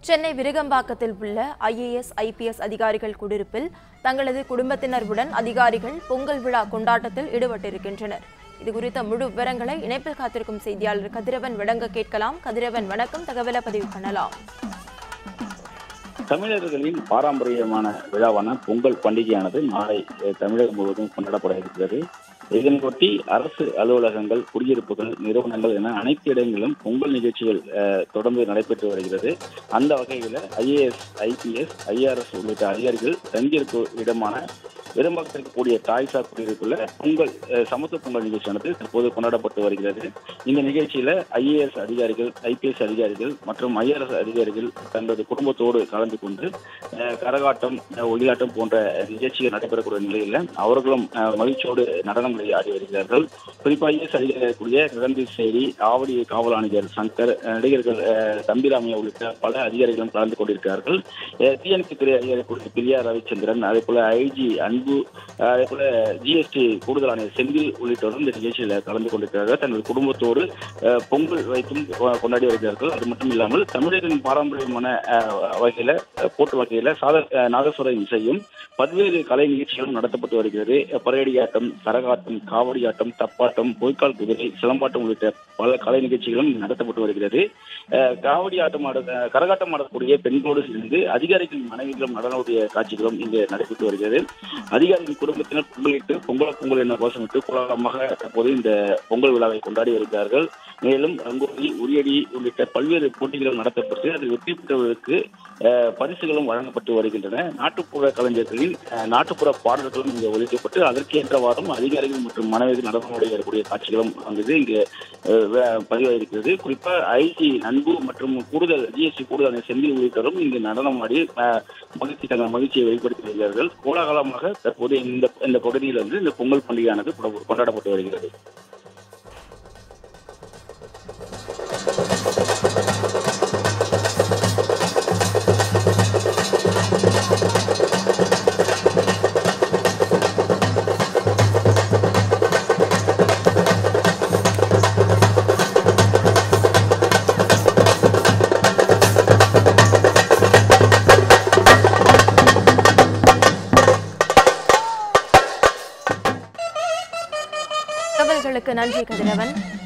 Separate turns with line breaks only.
சென்னை விருகம்பாக்கத்தில் உள்ள IAS IPS அதிகாரிகள் குடியிருப்பில் தங்களது குடும்பத்தினருடன் அதிகாரிகள் பொங்கல் விழா கொண்டாட்டத்தில் ஈடுபட்டிருக்கின்றனர் இது குறித்த முழு விவரங்களை இணைப்பில் காத்திருக்கும் செய்தியாளர் கதிரவன் வழங்க கேட்கலாம் கதிரவன் வணக்கம் தகவலை பதிவு பண்ணலாம்
தமிழர்களின் பாரம்பரியமான விழாவான பொங்கல் பண்டிகையானது நாளை அஹ், தமிழகம் முழுவதும் கொண்டாடப்பட இருக்கிறது இதனையொட்டி அரசு அலுவலகங்கள் குடியிருப்புகள் நிறுவனங்கள் என அனைத்து இடங்களிலும் பொங்கல் நிகழ்ச்சிகள் அஹ், தொடர்ந்து நடைபெற்று வருகிறது அந்த வகையில் ஐஏஎஸ் ஐபிஎஸ் ஐஆர்எஸ் உள்ளிட்ட அதிகாரிகள் தங்கியிருக்கும் இடமான விரும்பத்தில் இருக்கக்கூடிய தாய்சா குடியிருப்புல பொங்கல் அஹ், சமத்துவ பொங்கல் நிகழ்ச்சியானது தற்போது கொண்டாடப்பட்டு வருகிறது இந்த நிகழ்ச்சியில ஐஏஎஸ் அதிகாரிகள் ஐபிஎஸ் அதிகாரிகள் மற்றும் ஐஆர்எஸ் அதிகாரிகள் தங்களது குடும்பத்தோடு கலந்து கொண்டு அஹ், கரகாட்டம் அஹ், ஒளியாட்டம் போன்ற நிகழ்ச்சிகள் நடைபெறக்கூடிய நிலையில அவர்களும் அஹ், மகிழ்ச்சியோடு நடனங்களை ஆடி வருகிறார்கள் குறிப்பாக ஐஏஎஸ் அதிகாரிகளுடைய ககன்தீப் சேரி ஆவடி காவல் ஆணையர் சங்கர் அஹ், நடிகர்கள் அஹ், தம்பிராமையா உள்ளிட்ட பல அதிகாரிகளும் கலந்து கொண்டிருக்கிறார்கள் டிஎன்பி துறை அதிகாரி பிரியா ரவிச்சந்திரன் அதே போல ஐஜி அன்பு அஹ், அதே போல ஜிஎஸ்டி கூடுதல் ஆணையர் செந்தில் உள்ளிட்டோரும் இந்த நிகழ்ச்சியில் கலந்து கொண்டிருக்கிறார்கள் தங்கள் குடும்பத்தோடு அஹ், பொங்கல் வைத்தும் கொ- கொண்டாடி வருகிறார்கள் அது மட்டும் இல்லாமல் தமிழரின் பாரம்பரியமான அஹ், வகையில அஹ், போட்டு வகையில சாத அஹ், நாதஸ்வர இசையும் பல்வேறு கலை நிகழ்ச்சிகளும் நடத்தப்பட்டு வருகிறது பறையடியாட்டம் கரகாட்டம் காவடியாட்டம் தப்பாட்டம் பொய்க்கால் குதிரை சிலம்பாட்டம் உள்ளிட்ட பல கலை நிகழ்ச்சிகளும் நடத்தப்பட்டு வருகிறது அஹ், காவடி ஆட்டம் ஆட அஹ், கரகாட்டம் ஆடக்கூடிய பெண்களோடு சேர்ந்து அதிகாரிகளின் மனைவிகளும் நடனக்கூடிய காட்சிகளும் இங்கு நடைபெற்று வருகிறது அதிகாரிகளின் குடும்பத்தினர் பொங்கலிட்டு பொங்கல பொங்கல் என கோஷமிட்டு கோலாகலமாக தற்போது இந்த பொங்கல் விழாவை கொண்டாடி வருகிறார்கள் மேலும் ரங்கோலி உரியடி உள்ளிட்ட பல்வேறு போட்டிகள் நடத்தப்பட்டு அதில் வெற்றி பெற்றவர்களுக்கு அஹ், பரிசுகளும் வழங்கப்பட்டு வருகின்றன நாட்டுப்புற கலைஞர்களின் அஹ், நாட்டுப்புற பாடல்களும் இங்கு ஒழிக்கப்பட்டு அதற்கேற்றவாறும் அதிகாரிகள் மற்றும் மனைவிகள் நடனமுடைய வரக்கூடிய காட்சிகளும் அங்கு இங்கு அஹ், வே- பதிவாயிருக்கிறது குறிப்பாக ஐஜி அன்பு மற்றும் கூடுதல் ஜிஎஸ்டி கூடுதல் ஆணையர் செந்தில் உள்ளிட்டோரும் இங்கு நடனமாடி அஹ், மகிழ்ச்சி தங்கள் மகிழ்ச்சியை வெளிப்படுத்தி வருகிறார்கள் கோலாகலமாக தற்போது இந்த இந்த பகுதியில் வந்து இந்த பொங்கல் பண்டிகையானது கொண்ட- கொண்டாடப்பட்டு வருகிறது
தகவல்களுக்கு நன்றி கதிரவன்